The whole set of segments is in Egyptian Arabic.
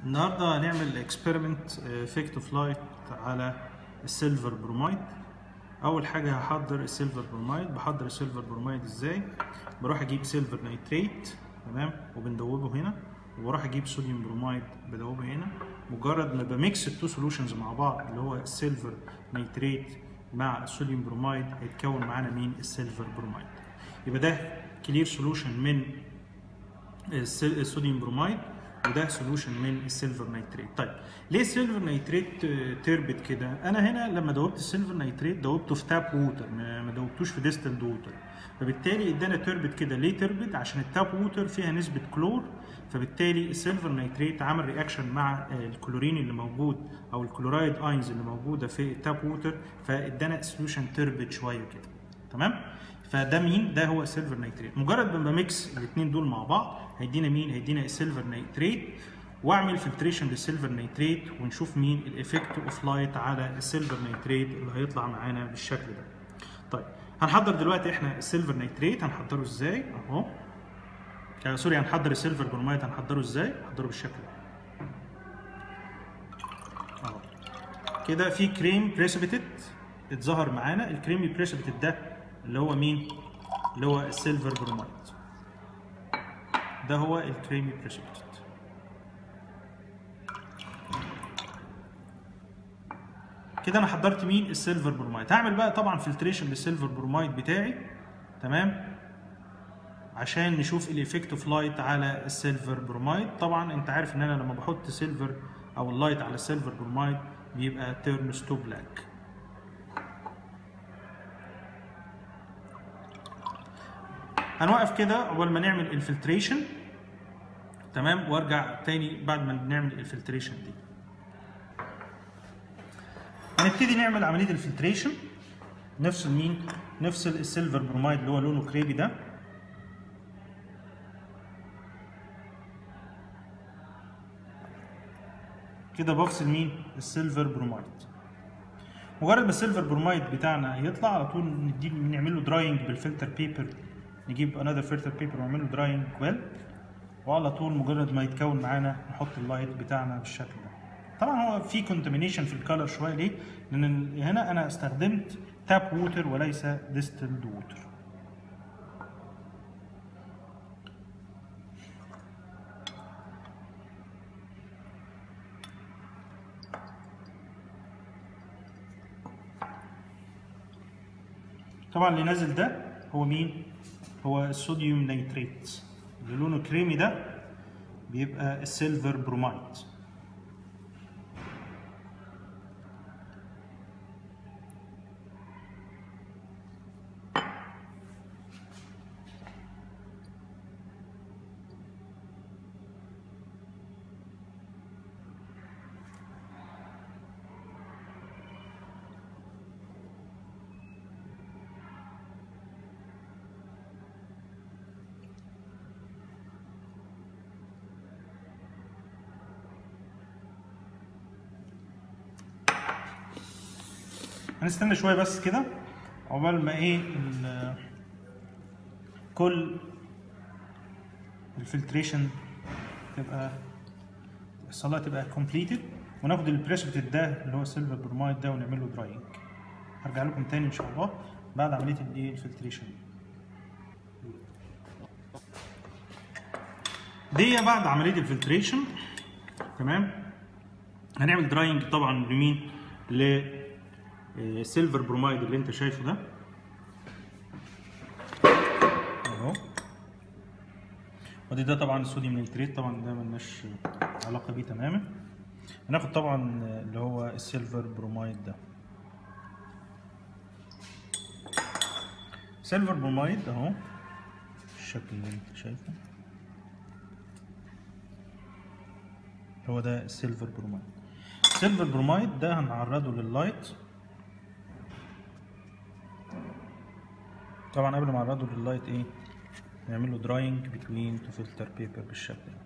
النهارده هنعمل اكسبيرمنت افكت اوف لايت على السيلفر برومايد اول حاجه هحضر السيلفر برومايد بحضر السيلفر برومايد ازاي بروح اجيب سيلفر نيتريت تمام وبندوبه هنا وبروح اجيب صوديوم برومايد بدوبه هنا مجرد ما بميكس التو سولوشنز مع بعض اللي هو السيلفر نيتريت مع الصوديوم برومايد هيتكون معانا مين السيلفر برومايد يبقى ده كلير سولوشن من الصوديوم برومايد وده سولوشن من السيلفر نيتريت طيب ليه السيلفر نيتريت تربت كده انا هنا لما دوبت السيلفر نيتريت دوبته في تاب ووتر ما دوبتوش في ديستلد ووتر فبالتالي ادانا تربت كده ليه تربت عشان التاب ووتر فيها نسبه كلور فبالتالي السيلفر نيتريت عمل رياكشن مع الكلورين اللي موجود او الكلورايد اينز اللي موجوده في التاب ووتر فادانا سولوشن تربت شويه كده تمام فده مين؟ ده هو السيلفر نيتريت مجرد ما بميكس الاثنين دول مع بعض هيدينا مين؟ هيدينا السيلفر نيتريت واعمل فلتريشن للسيلفر نيتريت ونشوف مين الايفكت اوف لايت على السيلفر نيتريت اللي هيطلع معانا بالشكل ده. طيب هنحضر دلوقتي احنا السيلفر نيتريت هنحضره ازاي؟ اهو سوري هنحضر السيلفر برومايد هنحضره ازاي؟ هنحضره بالشكل ده. اهو كده في كريم بريسبيتد اتظهر معانا الكريمي بريسبيتد ده اللي هو مين؟ اللي هو السيلفر برومايد. ده هو الكريمي بريسبيتد. كده انا حضرت مين؟ السيلفر برومايد. هعمل بقى طبعا فلتريشن للسيلفر برومايد بتاعي تمام؟ عشان نشوف الايفكت اوف لايت على السيلفر برومايد. طبعا انت عارف ان انا لما بحط سيلفر او اللايت على السيلفر برومايد بيبقى تيرنز تو بلاك. هنوقف كده عقبال ما نعمل الفلتريشن تمام وارجع تاني بعد ما نعمل الفلتريشن دي هنبتدي نعمل عمليه الفلتريشن نفصل مين نفصل السيلفر برومايد اللي هو لونه كريبي ده كده بفصل مين السيلفر برومايد مجرد ما السيلفر برومايد بتاعنا يطلع على طول ندي نعمل له دراينج بالفلتر بيبر نجيب انذر فلتر بيبر ونعمل له دراينج ويل وعلى طول مجرد ما يتكون معانا نحط اللايت بتاعنا بالشكل ده طبعا هو في كونتامينيشن في الكالر شويه ليه لان هنا انا استخدمت تاب ووتر وليس ديستلد ووتر طبعا اللي نازل ده هو مين هو الصوديوم نيتريت اللي لونه كريمي ده بيبقى السيلفر برومايد هنستنى شويه بس كده عقبال ما ايه كل الفلتريشن تبقى الصلاه تبقى كومبليتد وناخد البريسبتد ده اللي هو السيلفر برومايد ده ونعمل له دراينج هرجع لكم تاني ان شاء الله بعد عمليه الايه الفلتريشن دي بعد عمليه الفلتريشن تمام هنعمل دراينج طبعا لمين ل سيلفر برومايد اللي انت شايفه ده اهو ودي ده طبعا الصوديوم نيتريت طبعا ده ملناش علاقه بيه تماما هناخد طبعا اللي هو السيلفر برومايد ده سيلفر برومايد اهو الشكل اللي انت شايفه هو ده السيلفر برومايد السيلفر برومايد ده هنعرضه لللايت طبعا قبل ما اعرضه لللايت ايه نعمل له دراينج بتوين تو فلتر بيبر بالشكل ده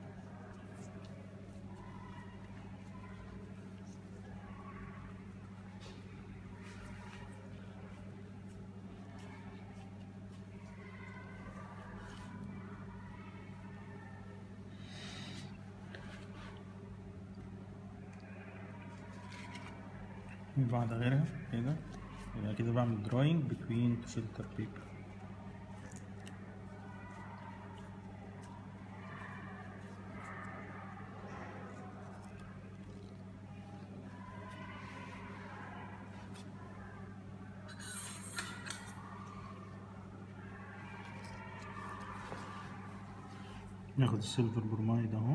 في واحدة غيرها كده يبقى كده بعمل drawing between two filter paper ناخد السيلفر برومايد اهو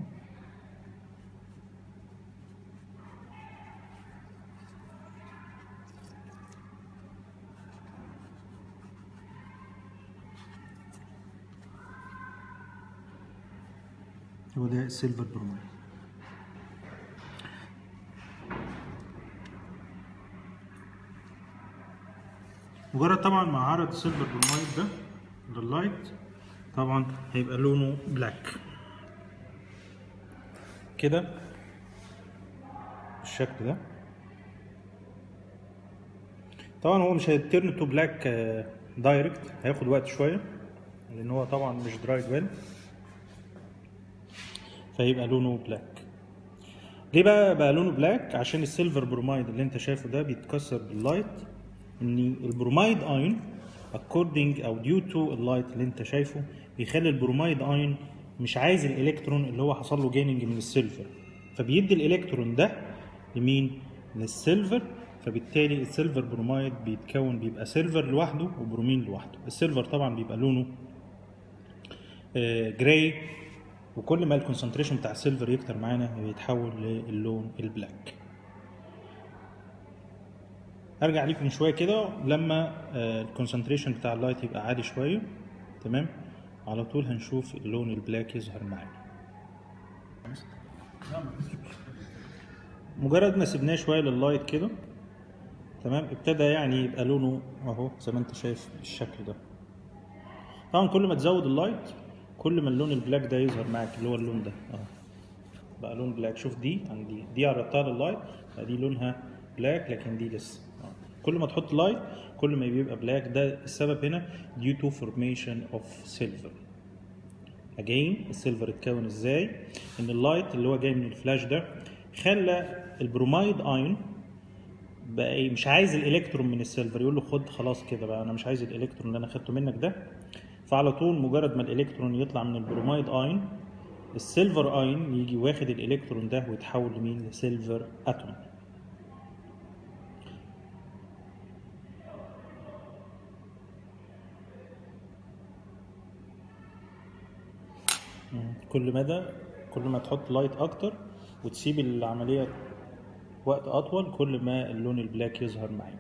هو ده السيلفر برومايد مجرد طبعا ما عرض السيلفر برومايد ده لللايت طبعا هيبقى لونه بلاك كده بالشكل ده طبعا هو مش هيترن تو بلاك دايركت هياخد وقت شويه لان هو طبعا مش درايد ويل فيبقى لونه بلاك ليه بقى بقى لونه بلاك عشان السيلفر برومايد اللي انت شايفه ده بيتكسر باللايت ان البرومايد اين according او due to اللايت اللي انت شايفه بيخلي البرومايد اين مش عايز الالكترون اللي هو حصل له جيننج من السيلفر فبيدي الالكترون ده لمين للسيلفر فبالتالي السيلفر برومايد بيتكون بيبقى سيلفر لوحده وبرومين لوحده السيلفر طبعا بيبقى لونه جراي وكل ما الكونسنتريشن بتاع السيلفر يكتر معانا بيتحول للون البلاك ارجع لكم شويه كده لما الكونسنتريشن بتاع اللايت يبقى عالي شويه تمام على طول هنشوف اللون البلاك يظهر معانا مجرد ما سيبناه شويه لللايت كده تمام ابتدى يعني يبقى لونه اهو زي ما انت شايف بالشكل ده طبعا كل ما تزود اللايت كل ما اللون البلاك ده يظهر معاك اللي هو اللون ده اهو بقى لون بلاك شوف دي عن دي دي عرضتها لللايت بقى دي لونها بلاك لكن دي لسه كل ما تحط لايت كل ما بيبقى بلاك ده السبب هنا due to formation of silver again السيلفر اتكون ازاي ان اللايت اللي هو جاي من الفلاش ده خلى البرومايد اين بقى ايه مش عايز الالكترون من السيلفر يقول له خد خلاص كده بقى انا مش عايز الالكترون اللي انا خدته منك ده فعلى طول مجرد ما الالكترون يطلع من البرومايد اين السيلفر اين يجي واخد الالكترون ده ويتحول لمين لسيلفر اتوم كل مدى كل ما تحط لايت اكتر وتسيب العمليه وقت اطول كل ما اللون البلاك يظهر معانا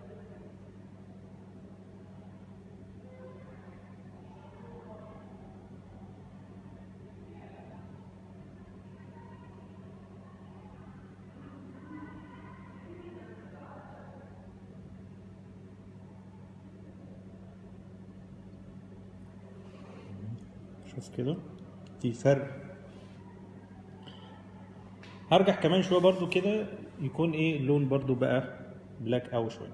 شوف كده في فرق هرجع كمان شويه برضو كده يكون ايه اللون برضو بقى بلاك قوي شويه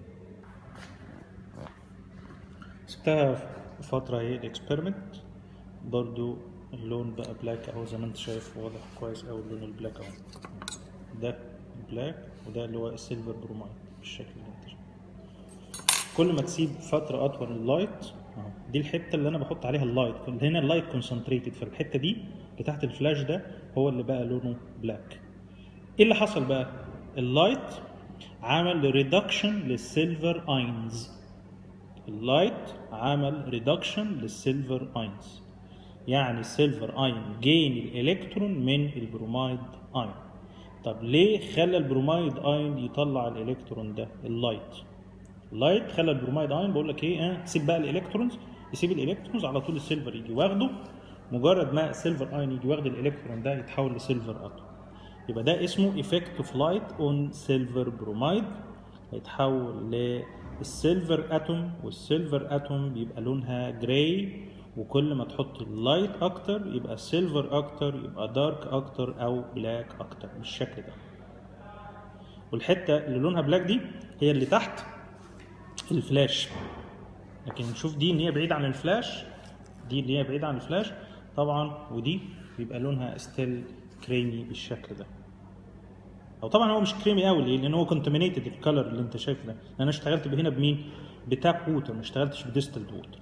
سبتها فتره اهي الاكسبيرمنت برضو اللون بقى بلاك اهو زي ما انت شايف واضح كويس قوي اللون البلاك اهو ده بلاك وده اللي هو السيلفر برومايد بالشكل اللي انت شايفه كل ما تسيب فتره اطول اللايت اهو دي الحته اللي انا بحط عليها اللايت هنا اللايت كونسنتريتد فالحته دي بتاعت الفلاش ده هو اللي بقى لونه بلاك ايه اللي حصل بقى اللايت عمل ريدكشن للسيلفر اينز اللايت عمل ريدكشن للسيلفر اينز يعني السيلفر اين جين الالكترون من البرومايد اين طب ليه خلى البرومايد اين يطلع الالكترون ده اللايت اللايت خلى البرومايد اين بقول لك ايه اه سيب بقى الالكترونز يسيب الالكترونز على طول السيلفر يجي واخده مجرد ما السيلفر اين يجي واخد الالكترون ده يتحول لسيلفر اتوم يبقى ده اسمه ايفكت اوف لايت اون سيلفر برومايد هيتحول للسيلفر اتوم والسيلفر اتوم بيبقى لونها جراي وكل ما تحط اللايت اكتر يبقى سيلفر اكتر يبقى دارك اكتر او بلاك اكتر بالشكل ده والحته اللي لونها بلاك دي هي اللي تحت الفلاش لكن نشوف دي ان هي بعيده عن الفلاش دي اللي هي بعيده عن الفلاش طبعا ودي بيبقى لونها ستيل كريمي بالشكل ده او طبعا هو مش كريمي قوي ليه؟ لان هو كونتامينيتد الكالر اللي انت شايفه ده انا اشتغلت هنا بمين بتاب ووتر ما اشتغلتش بديستلد ووتر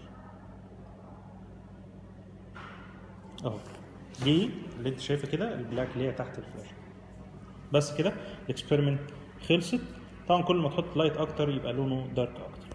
اهو دي اللي انت شايفه كده البلاك اللي هي تحت الفلاش بس كده الاكسبيرمنت خلصت طبعا كل ما تحط لايت اكتر يبقى لونه دارك اكتر